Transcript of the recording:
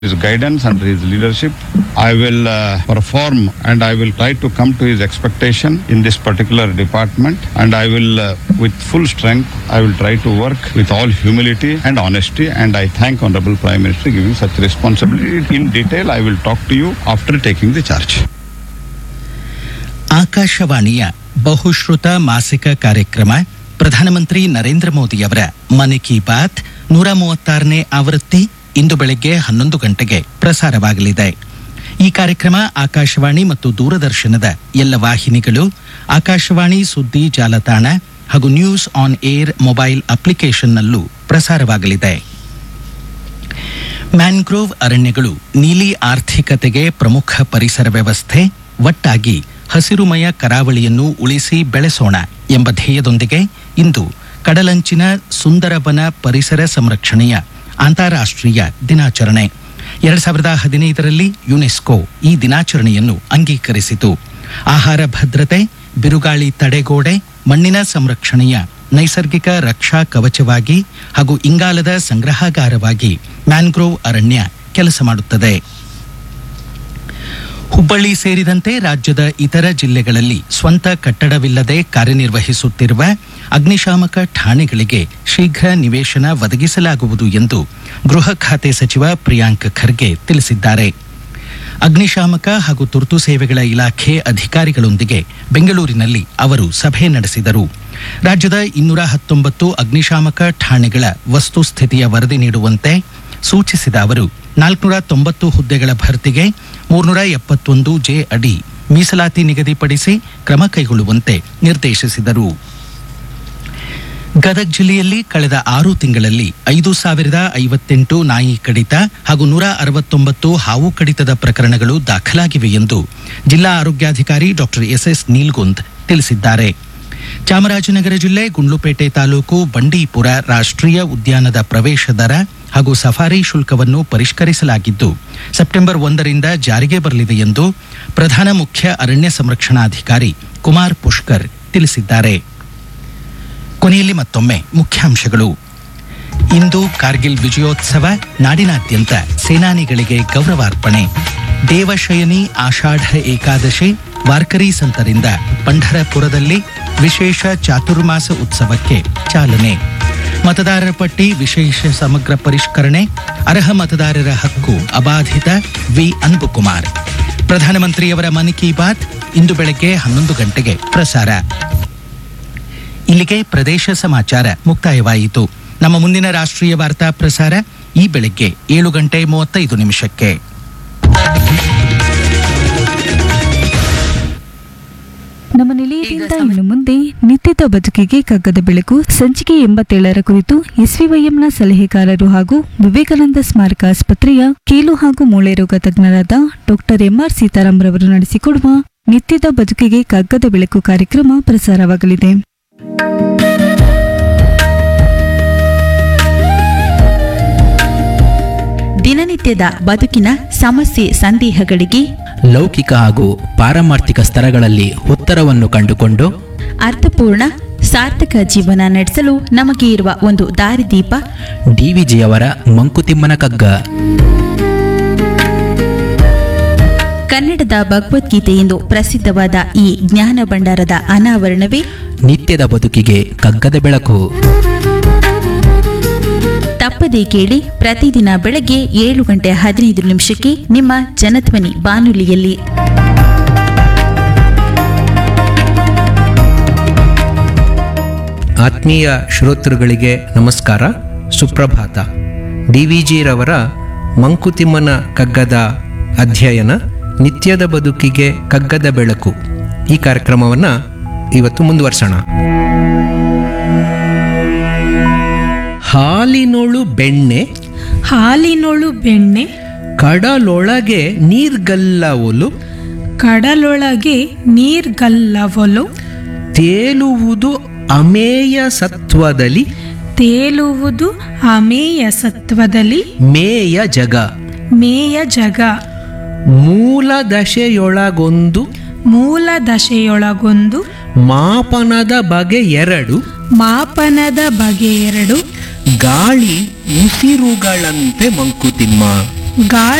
his guidance and his leadership. I will uh, perform and I will try to come to his expectation in this particular department. And I will, uh, with full strength, I will try to work with all humility and honesty. And I thank Honorable Prime Minister giving such responsibility. In detail, I will talk to you after taking the charge. ಆಕಾಶವಾಣಿಯ ಬಹುಶ್ರುತ ಮಾಸಿಕ ಕಾರ್ಯಕ್ರಮ ಪ್ರಧಾನಮಂತ್ರಿ ನರೇಂದ್ರ ಮೋದಿಯವರ ಮನ್ ಕಿ ಬಾತ್ ನೂರ ಮೂವತ್ತಾರನೇ ಆವೃತ್ತಿ ಇಂದು ಬೆಳಗ್ಗೆ ಹನ್ನೊಂದು ಗಂಟೆಗೆ ಪ್ರಸಾರವಾಗಲಿದೆ ಈ ಕಾರ್ಯಕ್ರಮ ಆಕಾಶವಾಣಿ ಮತ್ತು ದೂರದರ್ಶನದ ಎಲ್ಲ ವಾಹಿನಿಗಳು ಆಕಾಶವಾಣಿ ಸುದ್ದಿ ಜಾಲತಾಣ ಹಾಗೂ ನ್ಯೂಸ್ ಆನ್ ಏರ್ ಮೊಬೈಲ್ ಅಪ್ಲಿಕೇಶನ್ನಲ್ಲೂ ಪ್ರಸಾರವಾಗಲಿದೆ ಮ್ಯಾಂಗ್ರೋವ್ ಅರಣ್ಯಗಳು ನೀಲಿ ಆರ್ಥಿಕತೆಗೆ ಪ್ರಮುಖ ಪರಿಸರ ವ್ಯವಸ್ಥೆ ಒಟ್ಟಾಗಿ ಹಸಿರುಮಯ ಕರಾವಳಿಯನ್ನು ಉಳಿಸಿ ಬೆಳೆಸೋಣ ಎಂಬ ಧ್ಯೇಯದೊಂದಿಗೆ ಇಂದು ಕಡಲಂಚಿನ ಸುಂದರವನ ಪರಿಸರ ಸಂರಕ್ಷಣೆಯ ಅಂತಾರಾಷ್ಟ್ರೀಯ ದಿನಾಚರಣೆ ಎರಡ್ ಸಾವಿರದ ಹದಿನೈದರಲ್ಲಿ ಯುನೆಸ್ಕೋ ಈ ದಿನಾಚರಣೆಯನ್ನು ಅಂಗೀಕರಿಸಿತು ಆಹಾರ ಭದ್ರತೆ ಬಿರುಗಾಳಿ ತಡೆಗೋಡೆ ಮಣ್ಣಿನ ಸಂರಕ್ಷಣೆಯ ನೈಸರ್ಗಿಕ ರಕ್ಷಾ ಕವಚವಾಗಿ ಹಾಗೂ ಇಂಗಾಲದ ಸಂಗ್ರಹಾಗಾರವಾಗಿ ಮ್ಯಾಂಗ್ರೋವ್ ಅರಣ್ಯ ಕೆಲಸ ಮಾಡುತ್ತದೆ ಹುಬ್ಬಳ್ಳಿ ಸೇರಿದಂತೆ ರಾಜ್ಯದ ಇತರ ಜಿಲ್ಲೆಗಳಲ್ಲಿ ಸ್ವಂತ ಕಟ್ಟಡವಿಲ್ಲದೆ ಕಾರ್ಯನಿರ್ವಹಿಸುತ್ತಿರುವ ಅಗ್ನಿಶಾಮಕ ಠಾಣೆಗಳಿಗೆ ಶೀಘ್ರ ನಿವೇಶನ ಒದಗಿಸಲಾಗುವುದು ಎಂದು ಗೃಹ ಖಾತೆ ಸಚಿವ ಪ್ರಿಯಾಂಕ್ ಖರ್ಗೆ ತಿಳಿಸಿದ್ದಾರೆ ಅಗ್ನಿಶಾಮಕ ಹಾಗೂ ತುರ್ತು ಸೇವೆಗಳ ಇಲಾಖೆ ಅಧಿಕಾರಿಗಳೊಂದಿಗೆ ಬೆಂಗಳೂರಿನಲ್ಲಿ ಅವರು ಸಭೆ ನಡೆಸಿದರು ರಾಜ್ಯದ ಇನ್ನೂರ ಹತ್ತೊಂಬತ್ತು ಅಗ್ನಿಶಾಮಕ ಠಾಣೆಗಳ ವಸ್ತುಸ್ಥಿತಿಯ ವರದಿ ನೀಡುವಂತೆ ಸೂಚಿಸಿದ ಅವರು ನಾಲ್ಕುನೂರ ತೊಂಬತ್ತು ಹುದ್ದೆಗಳ ಭರ್ತಿಗೆ ಮೂರ್ನೂರ ಎಪ್ಪತ್ತೊಂದು ಜೆ ಅಡಿ ಮೀಸಲಾತಿ ನಿಗದಿಪಡಿಸಿ ಕ್ರಮ ಕೈಗೊಳ್ಳುವಂತೆ ನಿರ್ದೇಶಿಸಿದರು ಗದಗ ಜಿಲ್ಲೆಯಲ್ಲಿ ಕಳೆದ ಆರು ತಿಂಗಳಲ್ಲಿ ಐದು ಸಾವಿರದ ಐವತ್ತೆಂಟು ನಾಯಿ ಕಡಿತ ಹಾಗೂ ನೂರ ಅರವತ್ತೊಂಬತ್ತು ಹಾವು ಕಡಿತದ ಪ್ರಕರಣಗಳು ದಾಖಲಾಗಿವೆ ಎಂದು ಜಿಲ್ಲಾ ಆರೋಗ್ಯಾಧಿಕಾರಿ ಡಾಕ್ಟರ್ ಎಸ್ಎಸ್ ನೀಲ್ಗುಂದ್ ತಿಳಿಸಿದ್ದಾರೆ ಚಾಮರಾಜನಗರ ಜಿಲ್ಲೆ ಗುಂಡ್ಲುಪೇಟೆ ತಾಲೂಕು ಬಂಡೀಪುರ ರಾಷ್ಟ್ರೀಯ ಉದ್ಯಾನದ ಪ್ರವೇಶ ದರ ಹಾಗೂ ಸಫಾರಿ ಶುಲ್ಕವನ್ನು ಪರಿಷ್ಕರಿಸಲಾಗಿದ್ದು ಸೆಪ್ಟೆಂಬರ್ ಒಂದರಿಂದ ಜಾರಿಗೆ ಬರಲಿದೆ ಎಂದು ಪ್ರಧಾನ ಮುಖ್ಯ ಅರಣ್ಯ ಸಂರಕ್ಷಣಾಧಿಕಾರಿ ಕುಮಾರ್ ಪುಷ್ಕರ್ ತಿಳಿಸಿದ್ದಾರೆ ಕೊನೆಯಲ್ಲಿ ಮತ್ತೊಮ್ಮೆ ಮುಖ್ಯಾಂಶಗಳು ಇಂದು ಕಾರ್ಗಿಲ್ ವಿಜಯೋತ್ಸವ ನಾಡಿನಾದ್ಯಂತ ಸೇನಾನಿಗಳಿಗೆ ಗೌರವಾರ್ಪಣೆ ದೇವಶಯನಿ ಆಷಾಢ ಏಕಾದಶಿ ವಾರ್ಕರಿ ಸಂತರಿಂದ ಪಂಢರಪುರದಲ್ಲಿ ವಿಶೇಷ ಚಾತುರ್ಮಾಸ ಉತ್ಸವಕ್ಕೆ ಚಾಲನೆ ಮತದಾರರ ಪಟ್ಟಿ ವಿಶೇಷ ಸಮಗ್ರ ಪರಿಷ್ಕರಣೆ ಅರ್ಹ ಮತದಾರರ ಹಕ್ಕು ಅಬಾಧಿತ ವಿ ಅನ್ಬುಕುಮಾರ್ ಪ್ರಧಾನಮಂತ್ರಿಯವರ ಮನ್ ಕಿ ಬಾತ್ ಇಂದು ಬೆಳಗ್ಗೆ ಹನ್ನೊಂದು ಗಂಟೆಗೆ ಪ್ರಸಾರ ಇಲ್ಲಿಗೆ ಪ್ರದೇಶ ಸಮಾಚಾರ ಮುಕ್ತಾಯವಾಯಿತು ನಮ್ಮ ಮುಂದಿನ ರಾಷ್ಟ್ರೀಯ ವಾರ್ತಾ ಪ್ರಸಾರ ಈ ಬೆಳಗ್ಗೆ ಏಳು ಗಂಟೆ ಮೂವತ್ತೈದು ನಿಮಿಷಕ್ಕೆ ನಮ್ಮ ನಿಲಯದಿಂದ ಇನ್ನು ಮುಂದೆ ನಿತ್ಯದ ಬದುಕಿಗೆ ಕಗ್ಗದ ಬೆಳಕು ಸಂಚಿಕೆ ಎಂಬತ್ತೇಳರ ಕುರಿತು ಎಸ್ವಿವೈಎಂನ ಸಲಹೆಗಾರರು ಹಾಗೂ ವಿವೇಕಾನಂದ ಸ್ಮಾರಕ ಆಸ್ಪತ್ರೆಯ ಕೀಲು ಹಾಗೂ ಮೂಳೆ ರೋಗ ತಜ್ಞರಾದ ಡಾಕ್ಟರ್ ಎಂಆರ್ ಸೀತಾರಾಮ್ ರವರು ನಡೆಸಿಕೊಡುವ ನಿತ್ಯದ ಬದುಕಿಗೆ ಕಗ್ಗದ ಬೆಳಕು ಕಾರ್ಯಕ್ರಮ ಪ್ರಸಾರವಾಗಲಿದೆ ದಿನನಿತ್ಯದ ಬದುಕಿನ ಸಮಸ್ಯೆ ಸಂದೇಹಗಳಿಗೆ ಲೌಕಿಕ ಹಾಗೂ ಪಾರಮಾರ್ಥಿಕ ಸ್ತರಗಳಲ್ಲಿ ಉತ್ತರವನ್ನು ಕಂಡುಕೊಂಡು ಅರ್ಥಪೂರ್ಣ ಸಾರ್ಥಕ ಜೀವನ ನಡೆಸಲು ನಮಗೆ ಇರುವ ಒಂದು ದಾರಿದೀಪ ಡಿವಿಜಿಯವರ ಮಂಕುತಿಮ್ಮನ ಕಗ್ಗ ಕನ್ನಡದ ಭಗವದ್ಗೀತೆ ಎಂದು ಪ್ರಸಿದ್ಧವಾದ ಈ ಜ್ಞಾನ ಭಂಡಾರದ ಅನಾವರಣವೇ ನಿತ್ಯದ ಬದುಕಿಗೆ ಕಗ್ಗದ ಬೆಳಕು ತಪ್ಪದೇ ಕೇಳಿ ಪ್ರತಿದಿನ ಬೆಳಗ್ಗೆ ಏಳು ಗಂಟೆ ಹದಿನೈದು ನಿಮಿಷಕ್ಕೆ ನಿಮ್ಮ ಜನಧ್ವನಿ ಬಾನುಲಿಯಲ್ಲಿ ಆತ್ಮೀಯ ಶ್ರೋತೃಗಳಿಗೆ ನಮಸ್ಕಾರ ಸುಪ್ರಭಾತ ಡಿ ವಿ ಜಿರವರ ಮಂಕುತಿಮ್ಮನ ಕಗ್ಗದ ಅಧ್ಯಯನ ನಿತ್ಯದ ಬದುಕಿಗೆ ಕಗ್ಗದ ಬೆಳಕು ಈ ಕಾರ್ಯಕ್ರಮವನ್ನು ಇವತ್ತು ಮುಂದುವರ್ಸೋಣ ಹಾಲಿನೊಳು ಬೆಣ್ಣೆ ಹಾಲಿನೊಳು ಬೆಣ್ಣೆ ಕಡಲೊಳಗೆ ನೀರ್ಗಲ್ಲವೊಲು ಕಡಲೊಳಗೆ ನೀರ್ಗಲ್ಲವಲು ತೇಲುವುದು ಅಮೇಯ ಸತ್ವದಲ್ಲಿ ತೇಲುವುದು ಅಮೇಯ ಸತ್ವದಲ್ಲಿ ಮೇಯ ಜಗ ಮೇಯ ಜಗ ಮೂಲ ದಶೆಯೊಳಗೊಂದು ಮೂಲ ದಶೆಯೊಳಗೊಂದು ಮಾಪನದ ಬಗೆ ಎರಡು ಮಾಪನದ ಬಗೆ ಎರಡು ಗಾಳಿ ಉಸಿರುಗಳಂತೆ ಮಂಕುತಿಮ್ಮ ಗಾಳಿ